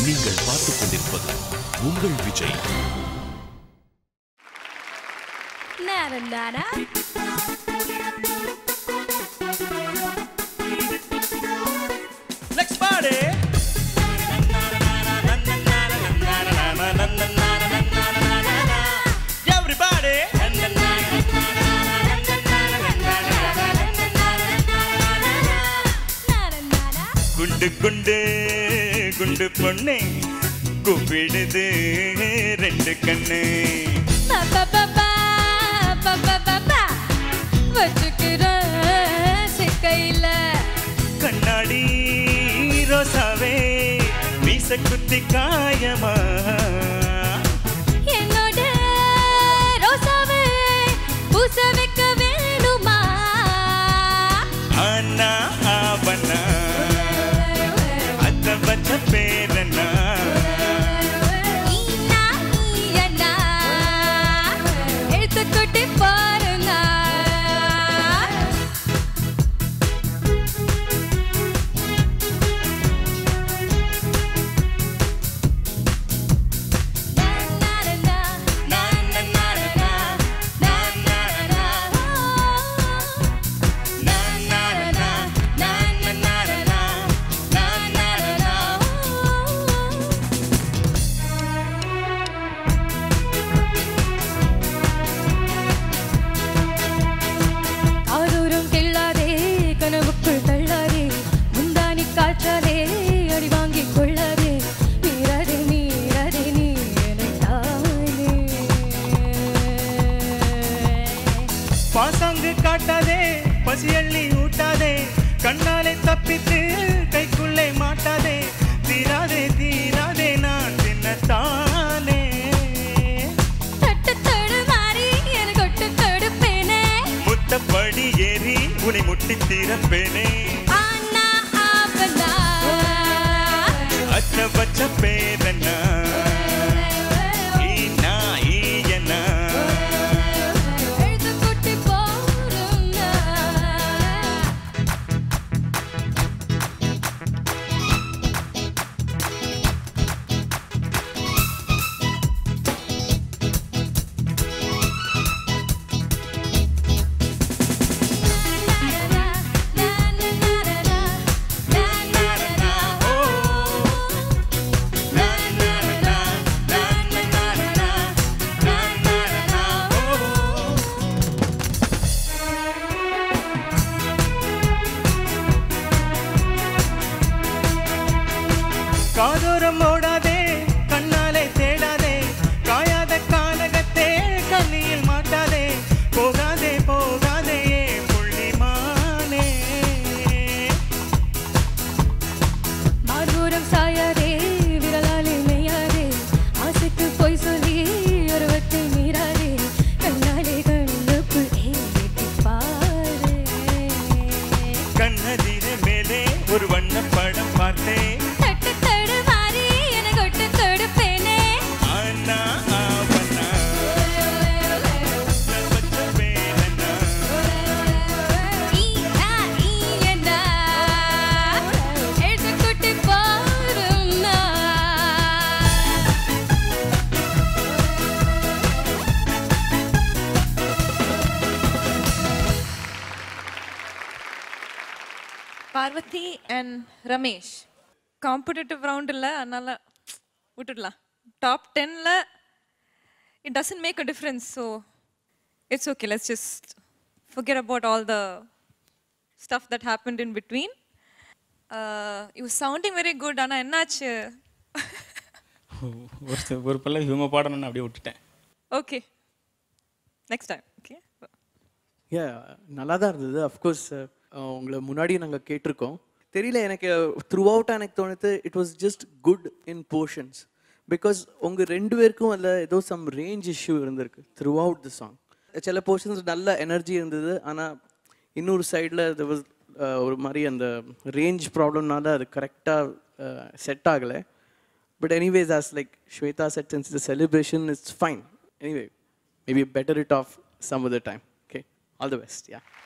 நீங்கள் பார்த்துக் கொண்டிருப்பது உங்கள் விஜய் நேரம் தானா Next party. Everybody. நேரம் தானா குண்டு குண்டு குண்டு பொண்ணு கூப்பிடுது ரெண்டு கண்ணு பப்பப்பப்பா, பப்பப்பப்பா, வச்சுக்கிற சிக்கையில கண்ணாடி ரோசாவே மீச குத்தி காயமா என்னோட ரோசாவை பூச வைக்க வேணுமா அண்ணா ஆவண்ணா அத்த பச்ச பேரண்ணா ஈனா, ஈயனா, எழுத்துக்கூட்டி பாருங்க காதோறும் கிள்ளாதே கனவுக்குள் தள்ளாதே முந்தானி காற்றாலே அடி வாங்கி கொள்ளாதே மீறாதே மீறாதே நீ எனக்கானே பாசாங்கு காட்டாதே பசியள்ளி ஊட்டாதே கண்ணாலே தப்பித்து கைக்குள்ளே மாட்டாதே தீராதே தீராதே நான் தின்னத்தானே தட்டு தடு மாறி என கொட்டு தடுப்பேனே முத்தப்படி ஏறி உனை முட்டி தீரப்பேனே ஆனா ஆவனா அச்ச பச்ச பேரண்ணா ஈனா ஈயனா எழுது குட்டி போருங்க காதோரம் ஓடாதே கண்ணாலே தேடாதே காயாத கானகத்தே கண்ணியில் மாட்டாதே போகாதே போகாதே புள்ளிமானே மார்பூரம் சாயாதே விரலாலே மெய்யாதே ஆசைக்கு பொய் சொல்லி உருவத்தை மீறாதே கண்ணாலே கண்ணுக்குள் ஏறிட்டு பாரு கண்ணதிர மேலே ஒரு வண்ண படம் பார்த்தேன் தட்டு தடு மாறி என கொட்டு தடுப்பேனே அண்ணா ஆவண்ணா பச்ச பேரண்ணா ஈனா ஈயனா எழுது குட்டி போருங்க Parvati and Ramesh competitive round இல்லை அதனால விட்டுடலாம் டாப் டென்னில் it doesn't make a difference so it's okay let's just forget about all the stuff that happened in between. Uh, you were sounding very good, ஆனால் என்னாச்சு ஒரு ச- ஒரு பல்ல இவங்க பாடணும்னு அப்படியே விட்டுட்டேன் ஓகே நெக்ஸ்ட் டைம் ஓகே ஏ நல்லா தான் இருந்தது அஃப்கோர்ஸ் உங்களை முன்னாடி நாங்கள் கேட்டிருக்கோம் தெரியல எனக்கு த்ரூ அவுட்டாக எனக்கு தோணுது it was just good in portions because உங்கள் ரெண்டு பேருக்கும் அதில் ஏதோ சம் ரேஞ்ச் இஷ்யூ இருந்திருக்கு த்ரூ அவுட் தி சாங் சில போர்ஷன்ஸ் நல்ல எனர்ஜி இருந்தது ஆனால் இன்னொரு சைடில் அது வாஸ் ஒரு மாதிரி அந்த ரேஞ்ச் ப்ராப்ளம்னால அது கரெக்டாக செட் ஆகலை but anyways as like Shweta said since the celebration it's fine anyway maybe better it off some other time okay all the best yeah